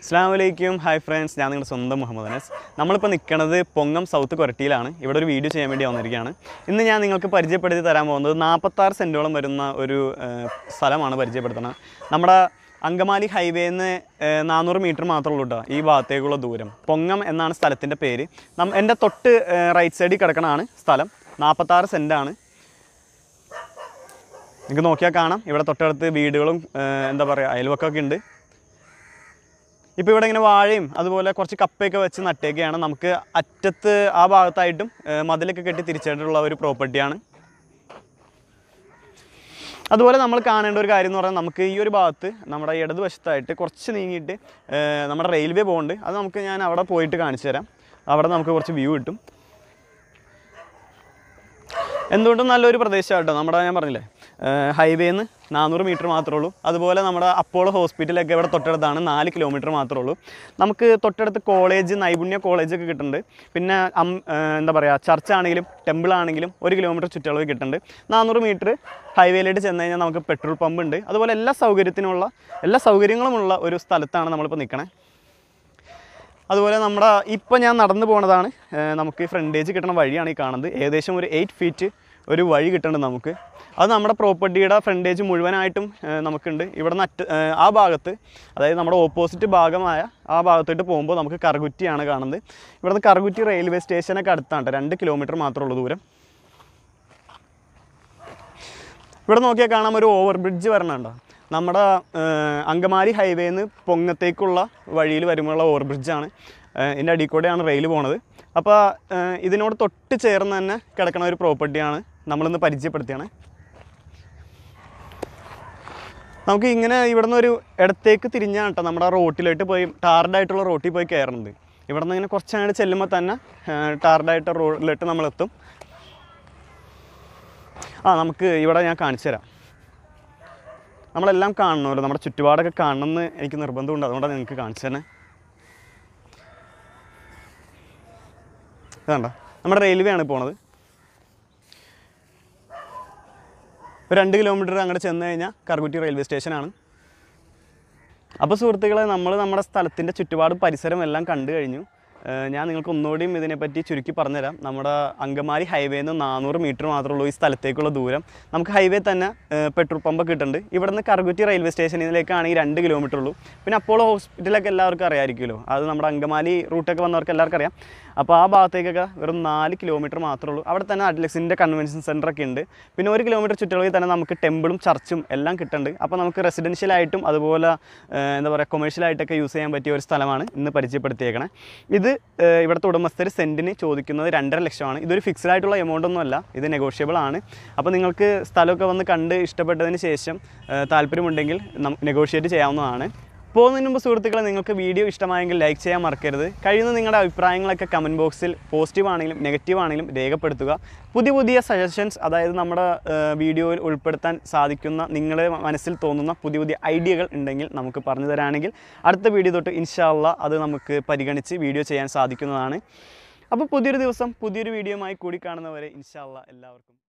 അസ്സാം വലൈക്കും hi friends ഞാൻ നിങ്ങളുടെ സ്വന്തം മുഹമ്മദ് അനസ് നമ്മളിപ്പോൾ നിൽക്കുന്നത് പൊങ്ങം സൗത്ത് കൊരട്ടിയിലാണ് ഇവിടെ ഒരു വീഡിയോ ചെയ്യാൻ വേണ്ടി വന്നിരിക്കുകയാണ് ഇന്ന് ഞാൻ നിങ്ങൾക്ക് പരിചയപ്പെടുത്തി തരാൻ പോകുന്നത് നാൽപ്പത്താറ് സെൻറ്റോളം വരുന്ന ഒരു ഏഹ്, സ്ഥലമാണ് പരിചയപ്പെടുത്തുന്നത് നമ്മുടെ അങ്കമാലി ഹൈവേന്ന് നാനൂറ് മീറ്റർ മാത്രമേ ഉള്ളൂ കേട്ടോ ഈ ഭാഗത്തേക്കുള്ള ദൂരം പൊങ്ങം എന്നാണ് സ്ഥലത്തിൻ്റെ പേര് നം എൻ്റെ തൊട്ട് റൈറ്റ് സൈഡിൽ കിടക്കണതാണ് സ്ഥലം നാൽപ്പത്താറ് സെൻറ്റാണ് നിങ്ങൾക്ക് നോക്കിയാൽ കാണാം ഇവിടെ തൊട്ടടുത്ത് വീടുകളും ഏഹ്, എന്താ പറയുക അയൽവക്കമൊക്കെ ഉണ്ട് ഇപ്പോൾ ഇവിടെ ഇങ്ങനെ വാഴയും അതുപോലെ കുറച്ച് കപ്പയൊക്കെ വെച്ച് നട്ടേക്കുകയാണ് നമുക്ക് അറ്റത്ത് ആ ഭാഗത്തായിട്ടും ഏഹ്, മതിലൊക്കെ കെട്ടി തിരിച്ചിട്ടുള്ള ഒരു പ്രോപ്പർട്ടിയാണ് അതുപോലെ നമ്മൾ കാണേണ്ട ഒരു കാര്യം എന്ന് പറഞ്ഞാൽ നമുക്ക് ഈ ഒരു ഭാഗത്ത് നമ്മുടെ ഇടതുവശത്തായിട്ട് കുറച്ച് നീങ്ങിയിട്ട് ഏഹ്, നമ്മുടെ റെയിൽവേ പോകുന്നുണ്ട് അത് നമുക്ക് ഞാൻ അവിടെ പോയിട്ട് കാണിച്ചു തരാം അവിടെ നമുക്ക് കുറച്ച് വ്യൂ കിട്ടും എന്തുകൊണ്ടും നല്ലൊരു പ്രദേശമാണ് കേട്ടോ നമ്മുടെ ഞാൻ പറഞ്ഞില്ലേ ഹൈവേന്ന് നാനൂറ് മീറ്റർ മാത്രമേ ഉള്ളൂ അതുപോലെ നമ്മുടെ അപ്പോളോ ഹോസ്പിറ്റലൊക്കെ ഇവിടെ തൊട്ടടുത്താണ് നാല് കിലോമീറ്റർ മാത്രമേ ഉള്ളൂ നമുക്ക് തൊട്ടടുത്ത് കോളേജ് നൈപുണ്യ കോളേജൊക്കെ കിട്ടുന്നുണ്ട് പിന്നെ അം ഏഹ് എന്താ പറയുക ചർച്ച് ആണെങ്കിലും ടെമ്പിൾ ആണെങ്കിലും ഒരു കിലോമീറ്റർ ചുറ്റളവ് കിട്ടുന്നുണ്ട് നാനൂറ് മീറ്റർ ഹൈവേയിലേക്ക് ചെന്ന് കഴിഞ്ഞാൽ നമുക്ക് പെട്രോൾ പമ്പ് ഉണ്ട് അതുപോലെ എല്ലാ സൗകര്യത്തിനുള്ള എല്ലാ സൗകര്യങ്ങളുമുള്ള ഒരു സ്ഥലത്താണ് നമ്മളിപ്പോൾ നിൽക്കണേ അതുപോലെ നമ്മുടെ ഇപ്പം ഞാൻ നടന്നു പോണതാണ് ഏഹ് നമുക്ക് ഫ്രണ്ടേജ് കിട്ടുന്ന വഴിയാണ് ഈ കാണുന്നത് ഏകദേശം ഒരു എയ്റ്റ് ഫീറ്റ് ഒരു വഴി കിട്ടുന്നുണ്ട് നമുക്ക് അത് നമ്മുടെ പ്രോപ്പർട്ടിയുടെ ഫ്രണ്ടേജ് മുഴുവനായിട്ടും ഏഹ് നമുക്കുണ്ട് ഇവിടെ നിന്ന് അറ്റ് ഏഹ് ആ ഭാഗത്ത് അതായത് നമ്മുടെ ഓപ്പോസിറ്റ് ഭാഗമായ ആ ഭാഗത്തോട്ട് പോകുമ്പോൾ നമുക്ക് കറുകുറ്റിയാണ് കാണുന്നത് ഇവിടുന്ന് കറുകുറ്റി റെയിൽവേ സ്റ്റേഷനൊക്കെ അടുത്താണ് ട്ടോ. രണ്ട് കിലോമീറ്റർ മാത്രമേ ഉള്ളൂ ദൂരം ഇവിടെ നോക്കിയാൽ കാണാം ഒരു ഓവർ ബ്രിഡ്ജ് വരണുണ്ടോ നമ്മുടെ ഏഹ്, അങ്കമാലി ഹൈവേന്ന് പൊങ്ങത്തേക്കുള്ള വഴിയിൽ വരുമ്പോഴുള്ള ഓവർ ബ്രിഡ്ജാണ് ഇതിൻ്റെ അടിയിൽ കൂടെയാണ് റെയിൽ പോണത് അപ്പോൾ ഏഹ്, ഇതിനോട് തൊട്ട് ചേർന്ന് തന്നെ കിടക്കുന്ന ഒരു പ്രോപ്പർട്ടിയാണ് നമ്മളിന്ന് പരിചയപ്പെടുത്തിയാണ് നമുക്ക് ഇങ്ങനെ ഇവിടെ നിന്ന് ഒരു ഇടത്തേക്ക് തിരിഞ്ഞാണ് കേട്ടോ നമ്മുടെ റോട്ടിലോട്ട് പോയി ടാർഡായിട്ടുള്ള റോട്ടിൽ പോയി കയറുന്നത് ഇവിടെ നിന്ന് ഇങ്ങനെ കുറച്ചങ്ങോട്ട് ചെല്ലുമ്പോൾ തന്നെ ടാർഡായിട്ട് റോഡിലോട്ട് നമ്മളെത്തും ആ നമുക്ക് ഇവിടെ ഞാൻ കാണിച്ചു തരാം നമ്മളെല്ലാം കാണണമല്ലോ നമ്മുടെ ചുറ്റുപാടൊക്കെ കാണണമെന്ന് എനിക്ക് നിർബന്ധമുണ്ട് അതുകൊണ്ടാണ് നിങ്ങൾക്ക് കാണിച്ചു തന്നെ ഇതാണ്ട നമ്മുടെ റെയിൽവേ ആണ് പോണത് ഒരു രണ്ട് കിലോമീറ്റർ അങ്ങോട്ട് ചെന്ന് കഴിഞ്ഞാൽ കറുകുറ്റി റെയിൽവേ സ്റ്റേഷനാണ് അപ്പോൾ സുഹൃത്തുക്കളെ നമ്മൾ നമ്മുടെ സ്ഥലത്തിൻ്റെ ചുറ്റുപാടും പരിസരം എല്ലാം കണ്ടു കഴിഞ്ഞു ഏഹ് ഞാൻ നിങ്ങൾക്ക് ഒന്നുകൂടിയും ഇതിനെപ്പറ്റി ചുരുക്കി പറഞ്ഞുതരാം നമ്മുടെ അങ്കമാലി ഹൈവേയിൽ നിന്ന് നാനൂറ് മീറ്റർ മാത്രമേ ഉള്ളൂ ഈ സ്ഥലത്തേക്കുള്ള ദൂരം നമുക്ക് ഹൈവേ തന്നെ ഏഹ് പെട്രോൾ പമ്പൊക്കെ കിട്ടുന്നുണ്ട് ഇവിടെ നിന്ന് കറുകുറ്റി റെയിൽവേ സ്റ്റേഷനിലേക്കാണെങ്കിൽ രണ്ട് കിലോമീറ്റർ ഉള്ളൂ പിന്നെ അപ്പോളോ ഹോസ്പിറ്റലൊക്കെ എല്ലാവർക്കും അറിയാമായിരിക്കുമല്ലോ അത് നമ്മുടെ അങ്കമാലി റൂട്ടൊക്കെ വന്നവർക്ക് എല്ലാവർക്കും അറിയാം അപ്പോൾ ആ ഭാഗത്തേക്കൊക്കെ വെറും നാല് കിലോമീറ്റർ മാത്രമേ ഉള്ളൂ അവിടെ തന്നെ അഡ്ലക്സിൻ്റെ കൺവെൻഷൻ സെൻ്റർ ഒക്കെ ഉണ്ട് പിന്നെ ഒരു കിലോമീറ്റർ ചുറ്റളവിൽ തന്നെ നമുക്ക് ടെമ്പിളും ചർച്ചും എല്ലാം കിട്ടുന്നുണ്ട് അപ്പോൾ നമുക്ക് റെസിഡൻഷ്യലായിട്ടും അതുപോലെ ഏഹ്, എന്താ പറയുക കൊമേഴ്ഷ്യലായിട്ടൊക്കെ യൂസ് ചെയ്യാൻ പറ്റിയ ഒരു സ്ഥലമാണ് ഇന്ന് പരിചയപ്പെടുത്തിയേക്കണേ ഇത് ഏഹ്, ഇവിടുത്തെ ഉടമസ്ഥർ സെൻറ്റിന് ചോദിക്കുന്നത് രണ്ടര ലക്ഷമാണ് ഇതൊരു ഫിക്സ്ഡ് ആയിട്ടുള്ള എമൗണ്ട് ഒന്നും അല്ല ഇത് നെഗോഷ്യബിൾ ആണ് അപ്പോൾ നിങ്ങൾക്ക് സ്ഥലമൊക്കെ വന്ന് കണ്ട് ഇഷ്ടപ്പെട്ടതിന് ശേഷം ഏഹ്, താല്പര്യമുണ്ടെങ്കിൽ നെഗോഷിയേറ്റ് ചെയ്യാവുന്നതാണ് പോകുന്നതിന് മുമ്പ് സുഹൃത്തുക്കളെ നിങ്ങൾക്ക് വീഡിയോ ഇഷ്ടമായെങ്കിൽ ലൈക്ക് ചെയ്യാൻ മറക്കരുത് കഴിയുന്ന നിങ്ങളുടെ അഭിപ്രായങ്ങളൊക്കെ കമൻറ്റ് ബോക്സിൽ പോസിറ്റീവ് ആണെങ്കിലും നെഗറ്റീവ് ആണെങ്കിലും രേഖപ്പെടുത്തുക പുതിയ പുതിയ സജഷൻസ് അതായത് നമ്മുടെ ഏഹ്, വീഡിയോയിൽ ഉൾപ്പെടുത്താൻ സാധിക്കുന്ന നിങ്ങളുടെ മനസ്സിൽ തോന്നുന്ന പുതിയ പുതിയ ഐഡിയകൾ ഉണ്ടെങ്കിൽ നമുക്ക് പറഞ്ഞു തരാണെങ്കിൽ അടുത്ത വീഡിയോ തൊട്ട് ഇൻഷാല്ല അത് നമുക്ക് പരിഗണിച്ച് വീഡിയോ ചെയ്യാൻ സാധിക്കുന്നതാണ് അപ്പോൾ പുതിയൊരു ദിവസം പുതിയൊരു വീഡിയോയുമായി കൂടി കാണുന്നവരെ ഇൻഷാല്ല എല്ലാവർക്കും